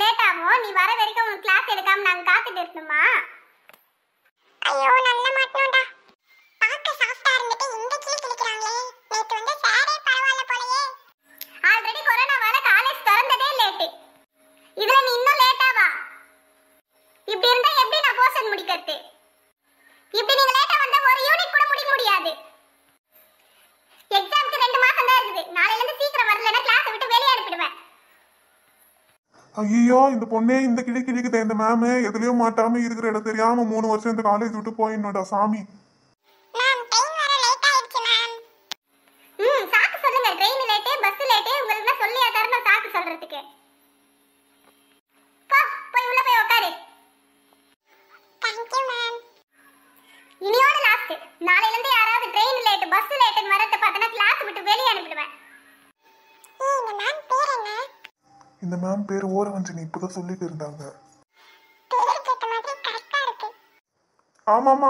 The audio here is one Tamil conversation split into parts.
லேட் ஆகும் நீ வர வரைக்கும் உனக்கு கிளாஸ் எடுக்காம நாங்க காத்துட்டு இருக்கணுமா ஐயோ நல்ல மாட்டோம்டா பார்க்க சாஃப்டா இருந்துட்டு இந்த கீழ் கிழிக்கிறாங்களே நேத்து வந்து சாரே பரவாயில்ல போலயே ஆல்ரெடி கொரோனாவால காலேஜ் திறந்ததே லேட்டு இதுல நீ இன்னும் லேட்டாவா இப்படி இருந்தா எப்படி நான் போர்ஷன் முடிக்கிறது இப்படி நீங்க லேட்டா வந்தா ஒரு யூனிட் கூட முடிக்க முடியாது எக்ஸாம்க்கு ரெண்டு மாசம் தான் இருக்குது நாளையில இருந்து சீக்கிரம் வரலன்னா கிளாஸ் விட்டு வெளியே அனுப்பிடுவேன் ஐயோ இந்த பொண்ணே இந்த கிளி கிளிக்குதே இந்த மேமு எதுலயும் மாட்டாம இருக்கிற இடம் தெரியாம மூணு வருஷம் இந்த காலேஜ் விட்டு போயிடணும்டா சாமி மேம் ட்ரெயின் வர லேட் ஆயிடுச்சு மேம் ம் சாக்கு சொல்லுங்க ட்ரெயின் லேட்டு பஸ் லேட்டு உங்களுக்கு தான் சொல்லியா தரணும் சாக்கு சொல்றதுக்கு போ போய் உள்ள போய் உட்காரு தேங்க்யூ மேம் இனியோட லாஸ்ட் நாளையில இருந்து யாராவது ட்ரெயின் லேட் பஸ் லேட்டுன்னு வரத பார்த்தனா கிளாஸ் விட்டு வெளியே அனுப்பிடுவேன் ஏய் இந்த மேம் பேர் என்ன இந்த மேம் பேர் ஓரவஞ்சனி இப்பதான் சொல்லிட்டு இருந்தாங்க பேருக்கு ஏத்த மாதிரி கரெக்டா இருக்கு ஆமாமா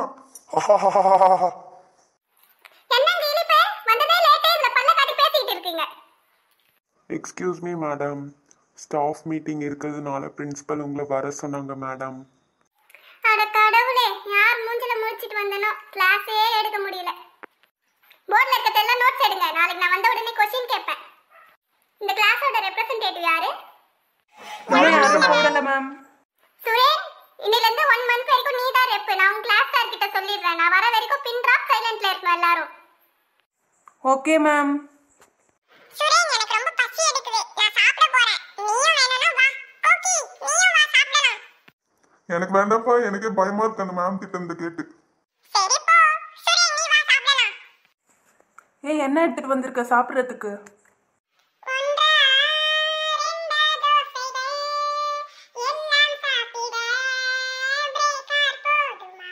என்னங்க இனிப்பு வந்ததே லேட்டே இதுல பல்ல காட்டி பேசிட்டு இருக்கீங்க excuse me madam staff meeting இருக்கிறதுனால பிரின்சிபல் உங்களை வர சொன்னாங்க மேடம் அட கடவுளே யார் மூஞ்சில முழிச்சிட்டு வந்தனோ கிளாஸே எடுக்க முடியல போர்ட்ல இருக்கிறதெல்லாம் நோட்ஸ் எடுங்க நாளைக்கு நான் வந்த உடனே கொஸ்டின் கேட்பேன் இந்த கிளாஸோட ரெப்ரசன்டேட்டிவ் யாரு யாரும் போகல மேம் சுரேன் இன்னில இருந்து ஒன் மந்த் வரைக்கும் நீ தான் ரெப் நான் உன் கிளாஸ் சார் கிட்ட சொல்லிடுறேன் நான் வர வரைக்கும் பின் டிராப் சைலண்ட்ல இருக்கணும் எல்லாரும் ஓகே மேம் சுரேன் எனக்கு ரொம்ப பசி எடுக்குது நான் சாப்பிட போறேன் நீயும் வேணும்னா வா ஓகே நீயும் வா சாப்பிடலாம் எனக்கு வேண்டாம்ப்பா எனக்கே பயமா இருக்கு அந்த மேம் கிட்ட இருந்து கேட்டு சரி போ சுரேன் நீ வா சாப்பிடலாம் ஏய் என்ன எடுத்துட்டு வந்திருக்க சாப்பிட்றதுக்கு ஒன்றா ரெண்டா தோசைகள் எல்லாம் சாப்பிட பிரேக்கார் போதுமா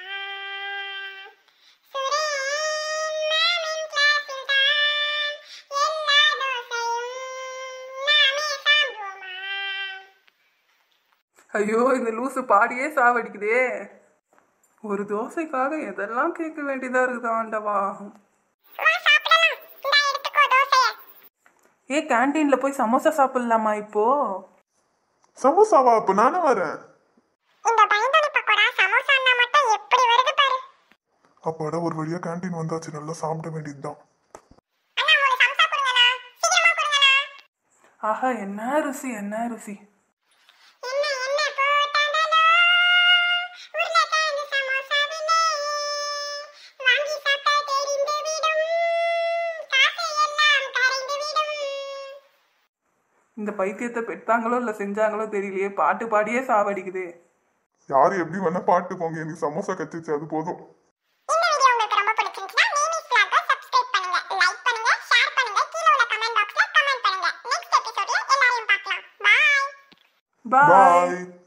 சுரேன் மேமின் கிளாஸில் தான் எல்லா தோசையும் நாமே சாப்பிடுவோமா ஐயோ இந்த லூசு பாடியே சாவடிக்குதே ஒரு தோசைக்காக எதெல்லாம் கேட்க வேண்டியதா இருக்குது ஆண்டவா வா சாப்பிடலாம் இந்தா எடுத்துக்கோ தோசைய ஏ கேண்டீன்ல போய் சமோசா சாப்பிடலாமா இப்போ சமோசாவா அப்ப நானும் வரேன் இந்த பைந்தோலி பக்கோடா சமோசான்னா மட்டும் எப்படி வருது பாரு அப்பாடா ஒரு வழியா கேண்டீன் வந்தாச்சு நல்லா சாப்பிட வேண்டியதுதான் அண்ணா மூணு சமோசா கொடுங்கண்ணா சீக்கிரமா கொடுங்கண்ணா ஆஹா என்ன ருசி என்ன ருசி என்ன என்ன போட்டாங்களோ உருளைக்கிழங்கு சமோசாவிலே வாங்கி சாப்பிட்டா தெரிந்து விடும் காசு எல்லாம் கரைந்து விடும் இந்த பைத்தியத்தை பெற்றாங்களோ இல்லை செஞ்சாங்களோ தெரியலையே பாட்டு பாடியே சாவடிக்குதே யாரு எப்படி வேணா பாட்டு போங்க எனக்கு சமோசா கச்சிச்சு அது போதும் இந்த வீடியோ உங்களுக்கு ரொம்ப பிடிச்சிருந்துச்சுன்னா நேமிஸ் vlog-அ சப்ஸ்கிரைப் பண்ணுங்க லைக் பண்ணுங்க ஷேர் பண்ணுங்க கீழே உள்ள கமெண்ட் பாக்ஸ்ல கமெண்ட் பண்ணுங்க நெக்ஸ்ட் எபிசோட்ல எல்லாரையும் பார்க்கலாம் பாய் பாய் பாய்